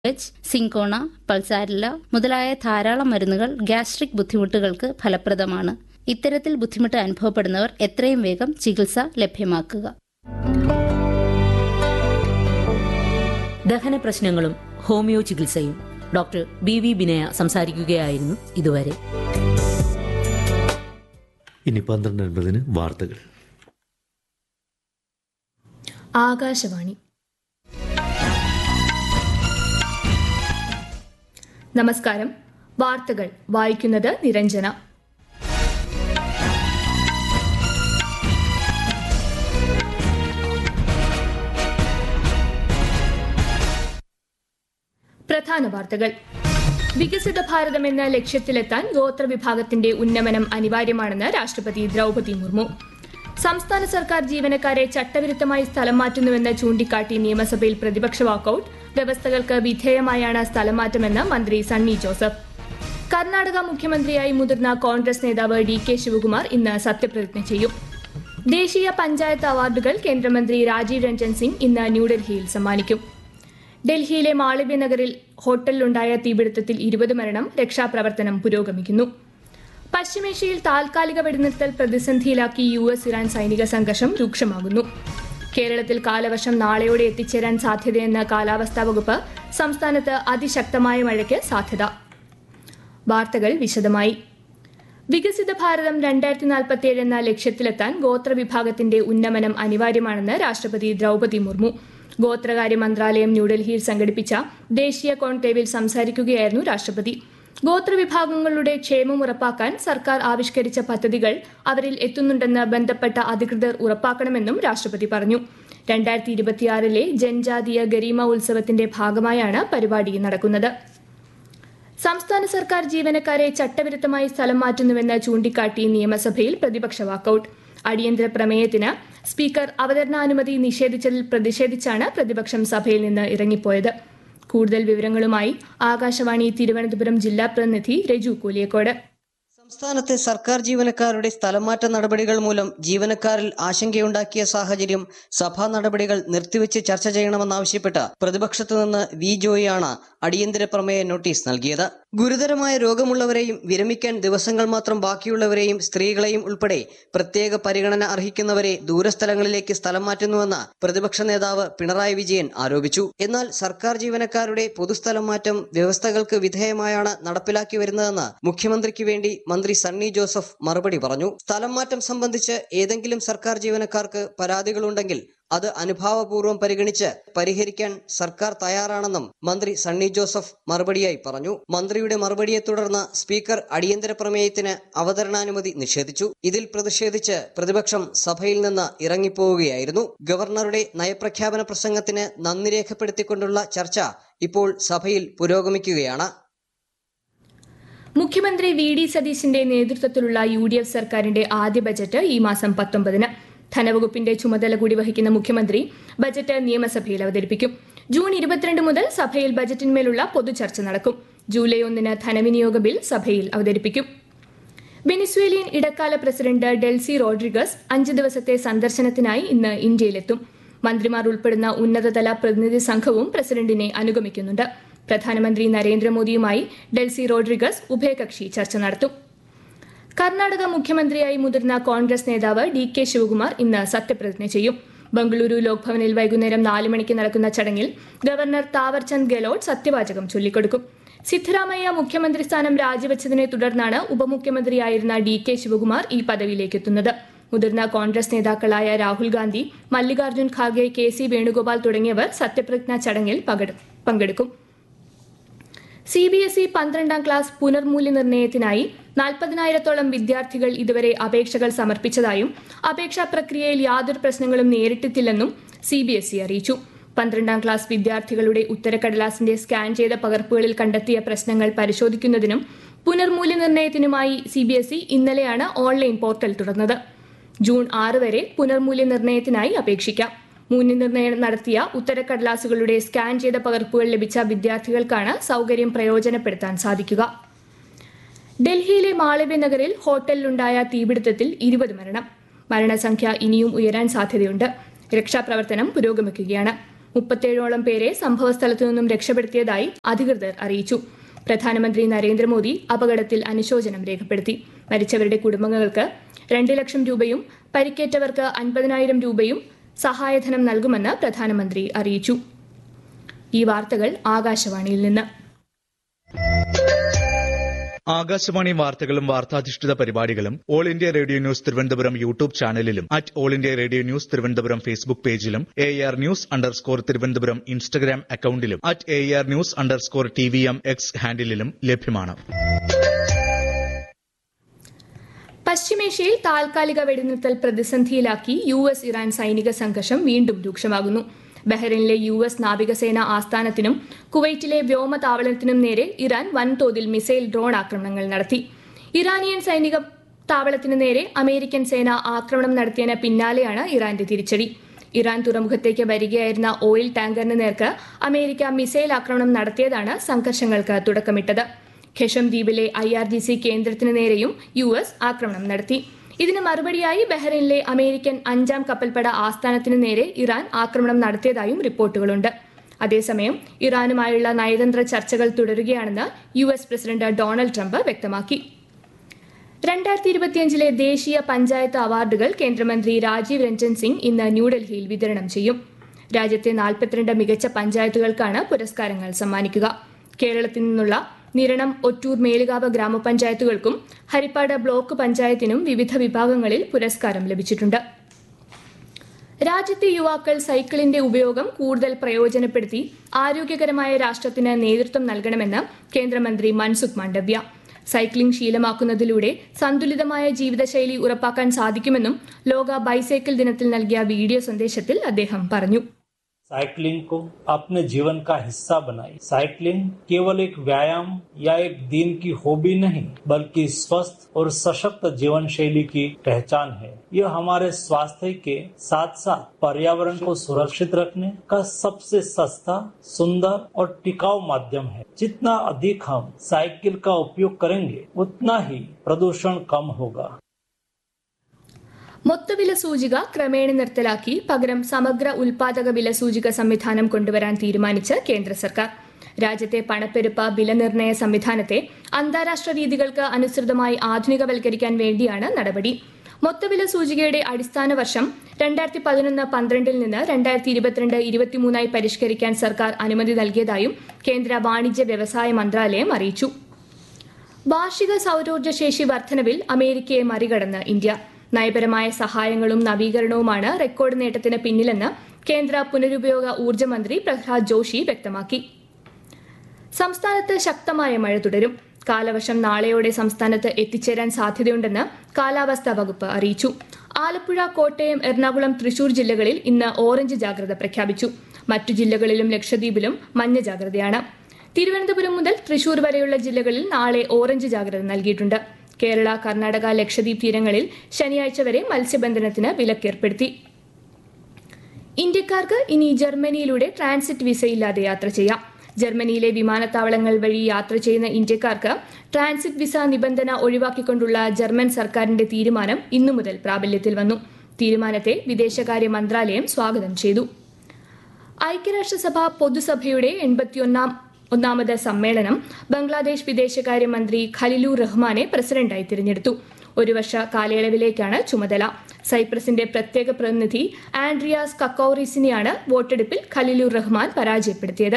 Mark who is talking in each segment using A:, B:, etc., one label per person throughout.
A: H cinchona പൾസാരില്ല മുതലായ ധാരാളം മരുന്നുകൾ ഗ്യാസ്ട്രിക് ബുദ്ധിമുട്ടുകൾക്ക് ഫലപ്രദമാണ് ഇത്തരത്തിൽ ബുദ്ധിമുട്ട് അനുഭവപ്പെടുന്നവർ എത്രയും വേഗം ചികിത്സ ലഭ്യമാക്കുക
B: ദഹന പ്രശ്നങ്ങളും ഹോമിയോ ചികിത്സയും ഡോക്ടർ ബി വി ബിനയ സംസാരിക്കുകയായിരുന്നു ഇതുവരെ
C: ഇനി പന്ത്രണ്ട് അൻപതിന് വാർത്തകൾ
D: ആകാശവാണി നമസ്കാരം വാർത്തകൾ വായിക്കുന്നത് നിരഞ്ജന പ്രധാന വാർത്തകൾ വികസിത ഭാരതം എന്ന ലക്ഷ്യത്തിലെത്താൻ ഗോത്രവിഭാഗത്തിന്റെ ഉന്നമനം അനിവാര്യമാണെന്ന് രാഷ്ട്രപതി ദ്രൗപതി മുർമു സംസ്ഥാന സർക്കാർ ജീവനക്കാരെ ചട്ടവിരുദ്ധമായി സ്ഥലം മാറ്റുന്നുവെന്ന് ചൂണ്ടിക്കാട്ടി നിയമസഭയിൽ പ്രതിപക്ഷ വാക്കൌട്ട് വ്യവസ്ഥകൾക്ക് വിധേയമായാണ് സ്ഥലം മാറ്റമെന്ന് മന്ത്രി സണ്ണി ജോസഫ് കർണാടക മുഖ്യമന്ത്രിയായി മുതിർന്ന കോൺഗ്രസ് നേതാവ് ഡി കെ ശിവകുമാർ ഇന്ന് സത്യപ്രതിജ്ഞ ചെയ്യും ദേശീയ പഞ്ചായത്ത് അവാർഡുകൾ കേന്ദ്രമന്ത്രി രാജീവ് രഞ്ജൻ സിംഗ് ഇന്ന് ന്യൂഡൽഹിയിൽ സമ്മാനിക്കും ഡൽഹിയിലെ മാളവ്യ നഗറിൽ ഹോട്ടലിലുണ്ടായ തീപിടുത്തത്തിൽ ഇരുപത് മരണം രക്ഷാപ്രവർത്തനം പുരോഗമിക്കുന്നു പശ്ചിമേഷ്യയിൽ താൽക്കാലിക വെടിനിർത്തൽ പ്രതിസന്ധിയിലാക്കി യു എസ് ഇറാൻ സൈനിക സംഘർഷം രൂക്ഷമാകുന്നു കേരളത്തിൽ കാലവർഷം നാളെയോടെ എത്തിച്ചേരാൻ സാധ്യതയെന്ന കാലാവസ്ഥാ വകുപ്പ് സംസ്ഥാനത്ത് അതിശക്തമായ മഴയ്ക്ക് സാധ്യത വാർത്തകൾ വിശദമായി വികസിത ഭാരതം രണ്ടായിരത്തി നാൽപ്പത്തിയേഴ് എന്ന ലക്ഷ്യത്തിലെത്താൻ ഗോത്രവിഭാഗത്തിന്റെ ഉന്നമനം അനിവാര്യമാണെന്ന് രാഷ്ട്രപതി ദ്രൗപതി മുർമു ഗോത്രകാര്യ മന്ത്രാലയം ന്യൂഡൽഹിയിൽ സംഘടിപ്പിച്ച ദേശീയ കോൺക്ലേവിൽ സംസാരിക്കുകയായിരുന്നു രാഷ്ട്രപതി ഗോത്രവിഭാഗങ്ങളുടെ ക്ഷേമം ഉറപ്പാക്കാൻ സർക്കാർ ആവിഷ്കരിച്ച പദ്ധതികൾ അവരിൽ എത്തുന്നുണ്ടെന്ന് ബന്ധപ്പെട്ട അധികൃതർ ഉറപ്പാക്കണമെന്നും രാഷ്ട്രപതി പറഞ്ഞു രണ്ടായിരത്തി ഇരുപത്തിയാറിലെ ജൻജാതീയ ഗരീമ ഉത്സവത്തിന്റെ ഭാഗമായാണ് പരിപാടി നടക്കുന്നത് സംസ്ഥാന സർക്കാർ ജീവനക്കാരെ ചട്ടവിരുദ്ധമായി സ്ഥലം മാറ്റുന്നുവെന്ന് ചൂണ്ടിക്കാട്ടി നിയമസഭയിൽ പ്രതിപക്ഷ വാക്കൌട്ട് അടിയന്തര പ്രമേയത്തിന് സ്പീക്കർ അവതരണാനുമതി നിഷേധിച്ചതിൽ പ്രതിഷേധിച്ചാണ് പ്രതിപക്ഷം സഭയിൽ നിന്ന് ഇറങ്ങിപ്പോയത് കൂടുതൽ വിവരങ്ങളുമായി ആകാശവാണി തിരുവനന്തപുരം ജില്ലാ പ്രതിനിധി രജു കൂലിയക്കോട്
E: സംസ്ഥാനത്തെ സർക്കാർ ജീവനക്കാരുടെ സ്ഥലംമാറ്റ നടപടികൾ മൂലം ജീവനക്കാരിൽ ആശങ്കയുണ്ടാക്കിയ സാഹചര്യം സഭാ നടപടികൾ നിർത്തിവെച്ച് ചർച്ച ചെയ്യണമെന്നാവശ്യപ്പെട്ട് പ്രതിപക്ഷത്തു നിന്ന് വി ജോയിയാണ് അടിയന്തര പ്രമേയ നോട്ടീസ് നൽകിയത് ഗുരുതരമായ രോഗമുള്ളവരെയും വിരമിക്കാൻ ദിവസങ്ങൾ മാത്രം ബാക്കിയുള്ളവരെയും സ്ത്രീകളെയും ഉൾപ്പെടെ പ്രത്യേക പരിഗണന അർഹിക്കുന്നവരെ ദൂരസ്ഥലങ്ങളിലേക്ക് സ്ഥലം മാറ്റുന്നുവെന്ന് പ്രതിപക്ഷ നേതാവ് പിണറായി വിജയൻ ആരോപിച്ചു എന്നാൽ സർക്കാർ ജീവനക്കാരുടെ പൊതുസ്ഥലം മാറ്റം വ്യവസ്ഥകൾക്ക് വിധേയമായാണ് നടപ്പിലാക്കി വരുന്നതെന്ന് മുഖ്യമന്ത്രിക്ക് വേണ്ടി മന്ത്രി സണ്ണി ജോസഫ് മറുപടി പറഞ്ഞു സ്ഥലം മാറ്റം സംബന്ധിച്ച് ഏതെങ്കിലും സർക്കാർ ജീവനക്കാർക്ക് പരാതികളുണ്ടെങ്കിൽ അത് അനുഭാവപൂർവ്വം പരിഗണിച്ച് പരിഹരിക്കാൻ സർക്കാർ തയ്യാറാണെന്നും മന്ത്രി സണ്ണി ജോസഫ് മറുപടിയായി പറഞ്ഞു മന്ത്രിയുടെ മറുപടിയെ തുടർന്ന് സ്പീക്കർ അടിയന്തര പ്രമേയത്തിന് അവതരണാനുമതി നിഷേധിച്ചു ഇതിൽ പ്രതിഷേധിച്ച് പ്രതിപക്ഷം സഭയിൽ നിന്ന് ഇറങ്ങിപ്പോവുകയായിരുന്നു ഗവർണറുടെ നയപ്രഖ്യാപന പ്രസംഗത്തിന് നന്ദി രേഖപ്പെടുത്തിക്കൊണ്ടുള്ള ചർച്ച ഇപ്പോൾ സഭയിൽ പുരോഗമിക്കുകയാണ്
D: മുഖ്യമന്ത്രി വി ഡി സതീശിന്റെ നേതൃത്വത്തിലുള്ള യു ഡി എഫ് സർക്കാരിന്റെ ആദ്യ ബജറ്റ് ഈ മാസം പത്തൊമ്പതിന് ധനവകുപ്പിന്റെ ചുമതല കൂടി വഹിക്കുന്ന മുഖ്യമന്ത്രി ബജറ്റ് നിയമസഭയിൽ അവതരിപ്പിക്കും ജൂൺ ഇരുപത്തിരണ്ട് മുതൽ സഭയിൽ ബജറ്റിന്മേലുള്ള പൊതുചർച്ച നടക്കും ജൂലൈ ഒന്നിന് ധനവിനിയോഗ ബിൽ സഭയിൽ അവതരിപ്പിക്കും വെനിസ്വേലിയൻ ഇടക്കാല പ്രസിഡന്റ് ഡെൽസി റോഡ്രിഗസ് അഞ്ച് ദിവസത്തെ സന്ദർശനത്തിനായി ഇന്ന് ഇന്ത്യയിലെത്തും മന്ത്രിമാർ ഉൾപ്പെടുന്ന ഉന്നതതല പ്രതിനിധി സംഘവും പ്രസിഡന്റിനെ അനുഗമിക്കുന്നുണ്ട് പ്രധാനമന്ത്രി നരേന്ദ്രമോദിയുമായി ഡെൽസി റോഡ്രിഗസ് ഉഭയകക്ഷി ചർച്ച നടത്തും കർണാടക മുഖ്യമന്ത്രിയായി മുതിർന്ന കോൺഗ്രസ് നേതാവ് ഡി കെ ശിവകുമാർ ഇന്ന് സത്യപ്രതിജ്ഞ ചെയ്യും ബംഗളൂരു ലോക്ഭവനിൽ വൈകുന്നേരം നാല് മണിക്ക് നടക്കുന്ന ചടങ്ങിൽ ഗവർണർ താവർചന്ദ് ഗെഹ്ലോട്ട് സത്യവാചകം ചൊല്ലിക്കൊടുക്കും സിദ്ധരാമയ്യ മുഖ്യമന്ത്രി സ്ഥാനം രാജിവെച്ചതിനെ തുടർന്നാണ് ഉപമുഖ്യമന്ത്രിയായിരുന്ന ഡി കെ ശിവകുമാർ ഈ പദവിയിലേക്ക് എത്തുന്നത് മുതിർന്ന കോൺഗ്രസ് നേതാക്കളായ രാഹുൽ ഗാന്ധി മല്ലികാർജ്ജുൻ ഖാർഗെ കെ സി വേണുഗോപാൽ തുടങ്ങിയവർ സത്യപ്രതിജ്ഞാ ചടങ്ങിൽ പങ്കെടുക്കും സി ബി എസ് ഇ പന്ത്രണ്ടാം ക്ലാസ് പുനർമൂല്യനിർണ്ണയത്തിനായി നാൽപ്പതിനായിരത്തോളം വിദ്യാർത്ഥികൾ ഇതുവരെ അപേക്ഷകൾ സമർപ്പിച്ചതായും അപേക്ഷാ പ്രക്രിയയിൽ യാതൊരു പ്രശ്നങ്ങളും നേരിട്ടിട്ടില്ലെന്നും സി ബി എസ് ഇ അറിയിച്ചു പന്ത്രണ്ടാം ക്ലാസ് വിദ്യാർത്ഥികളുടെ ഉത്തരക്കടലാസിന്റെ സ്കാൻ ചെയ്ത പകർപ്പുകളിൽ കണ്ടെത്തിയ പ്രശ്നങ്ങൾ പരിശോധിക്കുന്നതിനും പുനർമൂല്യനിർണ്ണയത്തിനുമായി സി ബി എസ് ഇ ഇന്നലെയാണ് ഓൺലൈൻ പോർട്ടൽ തുറന്നത് ജൂൺ ആറ് വരെ പുനർമൂല്യനിർണ്ണയത്തിനായി അപേക്ഷിക്കാം മൂല്യനിർണ്ണയം നടത്തിയ ഉത്തരക്കടലാസുകളുടെ സ്കാൻ ചെയ്ത പകർപ്പുകൾ ലഭിച്ച വിദ്യാർത്ഥികൾക്കാണ് സൗകര്യം പ്രയോജനപ്പെടുത്താൻ സാധിക്കുക ഡൽഹിയിലെ മാളവ്യ നഗറിൽ ഹോട്ടലിലുണ്ടായ തീപിടുത്തത്തിൽ ഇരുപത് മരണം മരണസംഖ്യ ഇനിയും ഉയരാൻ സാധ്യതയുണ്ട് രക്ഷാപ്രവർത്തനം പുരോഗമിക്കുകയാണ് മുപ്പത്തേഴോളം പേരെ സംഭവസ്ഥലത്തു നിന്നും രക്ഷപ്പെടുത്തിയതായി അധികൃതർ അറിയിച്ചു പ്രധാനമന്ത്രി നരേന്ദ്രമോദി അപകടത്തിൽ അനുശോചനം രേഖപ്പെടുത്തി മരിച്ചവരുടെ കുടുംബങ്ങൾക്ക് രണ്ട് ലക്ഷം രൂപയും പരിക്കേറ്റവർക്ക് അൻപതിനായിരം രൂപയും സഹായധനം നൽകുമെന്ന് പ്രധാനമന്ത്രി അറിയിച്ചു ഈ വാർത്തകൾ ആകാശവാണിയിൽ നിന്ന്
F: ആകാശവാണി വാർത്തകളും വാർത്താധിഷ്ഠിത പരിപാടികളും All India Radio News Thiruvananthapuram YouTube ചാനലിലും at All India Radio News Thiruvananthapuram Facebook പേജിലും A R news underscore Thiruvananthapuram Instagram അക്കൌണ്ടിലും at A R news underscore T V M X ഹാൻഡിലും ലഭ്യമാണ്
D: പശ്ചിമേഷ്യയിൽ താൽക്കാലിക വെടിനിർത്തൽ പ്രതിസന്ധിയിലാക്കി യു എസ് ഇറാൻ സൈനിക സംഘർഷം വീണ്ടും രൂക്ഷമാകുന്നു ബഹ്റൈനിലെ യു എസ് നാവികസേന ആസ്ഥാനത്തിനും കുവൈറ്റിലെ വ്യോമതാവളത്തിനും നേരെ ഇറാൻ വൻതോതിൽ മിസൈൽ ഡ്രോൺ ആക്രമണങ്ങൾ നടത്തി ഇറാനിയൻ സൈനിക താവളത്തിനു നേരെ അമേരിക്കൻ സേന ആക്രമണം നടത്തിയതിന് പിന്നാലെയാണ് ഇറാന്റെ തിരിച്ചടി ഇറാൻ തുറമുഖത്തേക്ക് വരികയായിരുന്ന ഓയിൽ ടാങ്കറിന് നേർക്ക് അമേരിക്ക മിസൈൽ ആക്രമണം നടത്തിയതാണ് സംഘർഷങ്ങൾക്ക് തുടക്കമിട്ടത് ഖെഷം ദ്വീപിലെ ഐ ആർ ജി സി കേന്ദ്രത്തിന് നേരെയും യു എസ് ആക്രമണം നടത്തി ഇതിന് മറുപടിയായി ബഹ്റൈനിലെ അമേരിക്കൻ അഞ്ചാം കപ്പൽപ്പട ആസ്ഥാനത്തിന് നേരെ ഇറാൻ ആക്രമണം നടത്തിയതായും റിപ്പോർട്ടുകളുണ്ട് അതേസമയം ഇറാനുമായുള്ള നയതന്ത്ര ചർച്ചകൾ തുടരുകയാണെന്ന് U S president Donald Trump വ്യക്തമാക്കി രണ്ടായിരത്തി ഇരുപത്തിയഞ്ചിലെ ദേശീയ പഞ്ചായത്ത് അവാർഡുകൾ കേന്ദ്രമന്ത്രി രാജീവ് രഞ്ജൻ സിംഗ് ഇന്ന് ന്യൂഡൽഹിയിൽ വിതരണം ചെയ്യും രാജ്യത്തെ നാൽപ്പത്തിരണ്ട് മികച്ച പഞ്ചായത്തുകൾക്കാണ് പുരസ്കാരങ്ങൾ സമ്മാനിക്കുക കേരളത്തിൽ നിന്നുള്ള നിരണം ഒറ്റൂർ മേലുകാവ് ഗ്രാമപഞ്ചായത്തുകൾക്കും ഹരിപ്പാട് ബ്ലോക്ക് പഞ്ചായത്തിനും വിവിധ വിഭാഗങ്ങളിൽ പുരസ്കാരം ലഭിച്ചിട്ടുണ്ട് രാജ്യത്തെ യുവാക്കൾ സൈക്കിളിന്റെ ഉപയോഗം കൂടുതൽ പ്രയോജനപ്പെടുത്തി ആരോഗ്യകരമായ രാഷ്ട്രത്തിന് നേതൃത്വം നൽകണമെന്ന് കേന്ദ്രമന്ത്രി മൻസുഖ് മാണ്ഡവ്യ സൈക്ലിംഗ് ശീലമാക്കുന്നതിലൂടെ സന്തുലിതമായ ജീവിതശൈലി ഉറപ്പാക്കാൻ സാധിക്കുമെന്നും ലോക ബൈസൈക്കിൾ ദിനത്തിൽ നൽകിയ വീഡിയോ സന്ദേശത്തിൽ അദ്ദേഹം പറഞ്ഞു
G: साइकिलिंग को अपने जीवन का हिस्सा बनाई साइकिलिंग केवल एक व्यायाम या एक दिन की हॉबी नहीं बल्कि स्वस्थ और सशक्त जीवन शैली की पहचान है यह हमारे स्वास्थ्य के साथ साथ पर्यावरण को सुरक्षित रखने का सबसे सस्ता सुंदर और टिकाऊ माध्यम है जितना अधिक हम साइकिल का उपयोग करेंगे उतना ही प्रदूषण कम होगा
D: മൊത്തവില സൂചിക ക്രമേണ നിർത്തലാക്കി പകരം സമഗ്ര ഉൽപാദക വില സൂചിക സംവിധാനം കൊണ്ടുവരാൻ തീരുമാനിച്ച് കേന്ദ്ര സർക്കാർ രാജ്യത്തെ പണപ്പെരുപ്പ വിലനിർണ്ണയ സംവിധാനത്തെ അന്താരാഷ്ട്ര രീതികൾക്ക് അനുസൃതമായി ആധുനികവൽക്കരിക്കാൻ വേണ്ടിയാണ് നടപടി മൊത്തവില സൂചികയുടെ അടിസ്ഥാന വർഷം രണ്ടായിരത്തി പതിനൊന്ന് പന്ത്രണ്ടിൽ നിന്ന് രണ്ടായിരത്തി ഇരുപത്തിരണ്ട് ഇരുപത്തിമൂന്നായി പരിഷ്കരിക്കാൻ സർക്കാർ അനുമതി നൽകിയതായും കേന്ദ്ര വാണിജ്യ വ്യവസായ മന്ത്രാലയം അറിയിച്ചു വാർഷിക സൌരോർജ്ജ ശേഷി വർധനവിൽ അമേരിക്കയെ മറികടന്ന് ഇന്ത്യ നയപരമായ സഹായങ്ങളും നവീകരണവുമാണ് റെക്കോർഡ് നേട്ടത്തിന് പിന്നിലെന്ന് കേന്ദ്ര പുനരുപയോഗ ഊർജ്ജ മന്ത്രി പ്രഹ്ലാദ് ജോഷി വ്യക്തമാക്കി സംസ്ഥാനത്ത് ശക്തമായ മഴ തുടരും കാലവർഷം നാളെയോടെ സംസ്ഥാനത്ത് എത്തിച്ചേരാൻ സാധ്യതയുണ്ടെന്ന് കാലാവസ്ഥാ വകുപ്പ് അറിയിച്ചു ആലപ്പുഴ കോട്ടയം എറണാകുളം തൃശൂർ ജില്ലകളിൽ ഇന്ന് ഓറഞ്ച് ജാഗ്രത പ്രഖ്യാപിച്ചു മറ്റു ജില്ലകളിലും ലക്ഷദ്വീപിലും മഞ്ഞ ജാഗ്രതയാണ് തിരുവനന്തപുരം മുതൽ തൃശൂർ വരെയുള്ള ജില്ലകളിൽ നാളെ ഓറഞ്ച് ജാഗ്രത നൽകിയിട്ടുണ്ട് കേരള കർണാടക ലക്ഷദ്വീപ് തീരങ്ങളിൽ ശനിയാഴ്ച വരെ മത്സ്യബന്ധനത്തിന് വിലക്കേർപ്പെടുത്തി ഇന്ത്യക്കാർക്ക് ഇനി ജർമ്മനിയിലൂടെ ട്രാൻസിറ്റ് വിസയില്ലാതെ യാത്ര ചെയ്യാം ജർമ്മനിയിലെ വിമാനത്താവളങ്ങൾ വഴി യാത്ര ചെയ്യുന്ന ഇന്ത്യക്കാർക്ക് ട്രാൻസിറ്റ് വിസ നിബന്ധന ഒഴിവാക്കിക്കൊണ്ടുള്ള ജർമ്മൻ സർക്കാരിന്റെ തീരുമാനം ഇന്നു മുതൽ പ്രാബല്യത്തിൽ വന്നു തീരുമാനത്തെ വിദേശകാര്യ മന്ത്രാലയം സ്വാഗതം ചെയ്തു ഐക്യരാഷ്ട്രസഭ പൊതുസഭയുടെ എൺപത്തിയൊന്നാം ഒന്നാമത് സമ്മേളനം ബംഗ്ലാദേശ് വിദേശകാര്യമന്ത്രി ഖലിലൂർ റഹ്മാനെ പ്രസിഡന്റായി തിരഞ്ഞെടുത്തു ഒരു വർഷ കാലയളവിലേക്കാണ് ചുമതല സൈപ്രസിന്റെ പ്രത്യേക പ്രതിനിധി ആൻഡ്രിയാസ് കക്കൌറിസിനെയാണ് വോട്ടെടുപ്പിൽ ഖലിലൂർ റഹ്മാൻ പരാജയപ്പെടുത്തിയത്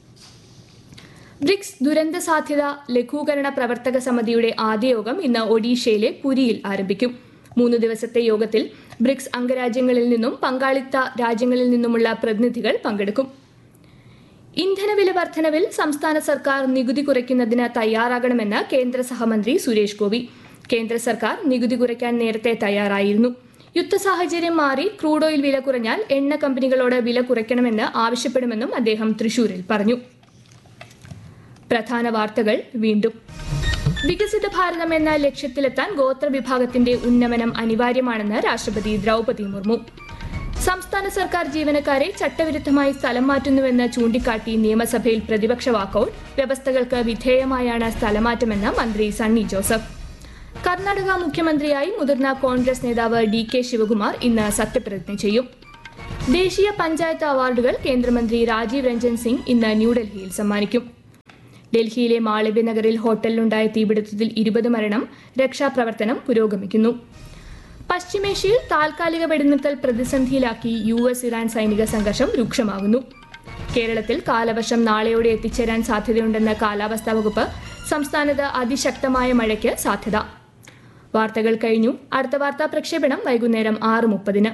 D: ബ്രിക്സ് ദുരന്ത സാധ്യത ലഘൂകരണ പ്രവർത്തക സമിതിയുടെ ആദ്യ യോഗം ഇന്ന് ഒഡീഷയിലെ പുരിയിൽ ആരംഭിക്കും മൂന്ന് ദിവസത്തെ യോഗത്തിൽ ബ്രിക്സ് അംഗരാജ്യങ്ങളിൽ നിന്നും പങ്കാളിത്ത രാജ്യങ്ങളിൽ നിന്നുമുള്ള പ്രതിനിധികൾ പങ്കെടുക്കും ഇന്ധനവില വർധനവിൽ സംസ്ഥാന സർക്കാർ നികുതി കുറയ്ക്കുന്നതിന് തയ്യാറാകണമെന്ന് കേന്ദ്ര സഹമന്ത്രി സുരേഷ് ഗോപി കേന്ദ്ര സർക്കാർ നികുതി കുറയ്ക്കാൻ നേരത്തെ തയ്യാറായിരുന്നു യുദ്ധ സാഹചര്യം മാറി ക്രൂഡ് ഓയിൽ വില കുറഞ്ഞാൽ എണ്ണ കമ്പനികളോട് വില കുറയ്ക്കണമെന്ന് ആവശ്യപ്പെടുമെന്നും അദ്ദേഹം തൃശൂരിൽ പറഞ്ഞു പ്രധാന വാർത്തകൾ വീണ്ടും വികസിത ഭാരതം എന്ന ലക്ഷ്യത്തിലെത്താൻ ഗോത്രവിഭാഗത്തിന്റെ ഉന്നമനം അനിവാര്യമാണെന്ന് രാഷ്ട്രപതി ദ്രൗപതി മുർമു സംസ്ഥാന സർക്കാർ ജീവനക്കാരെ ചട്ടവിരുദ്ധമായി സ്ഥലം മാറ്റുന്നുവെന്ന് ചൂണ്ടിക്കാട്ടി നിയമസഭയിൽ പ്രതിപക്ഷ വാക്കൌട്ട് വ്യവസ്ഥകൾക്ക് വിധേയമായാണ് സ്ഥലമാറ്റമെന്ന് മന്ത്രി സണ്ണി ജോസഫ് കർണാടക മുഖ്യമന്ത്രിയായി മുതിർന്ന കോൺഗ്രസ് നേതാവ് ഡി കെ ശിവകുമാർ ഇന്ന് സത്യപ്രതിജ്ഞ ചെയ്യും ദേശീയ പഞ്ചായത്ത് അവാർഡുകൾ കേന്ദ്രമന്ത്രി രാജീവ് രഞ്ജൻ സിംഗ് ഇന്ന് ന്യൂഡൽഹിയിൽ സമ്മാനിക്കും ഡൽഹിയിലെ മാളവ്യ നഗറിൽ ഹോട്ടലിലുണ്ടായ തീപിടുത്തത്തിൽ ഇരുപത് മരണം രക്ഷാപ്രവർത്തനം പുരോഗമിക്കുന്നു പശ്ചിമേഷ്യയിൽ താൽക്കാലിക വെടിനിർത്തൽ പ്രതിസന്ധിയിലാക്കി യു എസ് ഇറാൻ സൈനിക സംഘർഷം രൂക്ഷമാകുന്നു കേരളത്തിൽ കാലവർഷം നാളെയോടെ എത്തിച്ചേരാൻ സാധ്യതയുണ്ടെന്ന കാലാവസ്ഥാ വകുപ്പ് സംസ്ഥാനത്ത് അതിശക്തമായ മഴയ്ക്ക് സാധ്യത വാർത്തകൾ കഴിഞ്ഞു അടുത്ത വാർത്താ പ്രക്ഷേപണം വൈകുന്നേരം ആറ് മുപ്പതിന്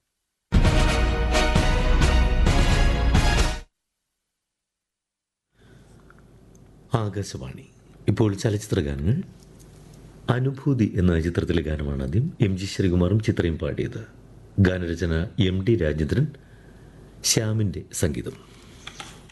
C: ആകാശവാണി ഇപ്പോൾ ചലച്ചിത്ര ഗാനങ്ങൾ അനുഭൂതി എന്ന ചിത്രത്തിലെ ഗാനമാണ് ആദ്യം എം ജി ശ്രീകുമാറും ചിത്രയും പാടിയത് ഗാനരചന എം ഡി രാജേന്ദ്രൻ ശ്യാമിൻ്റെ സംഗീതം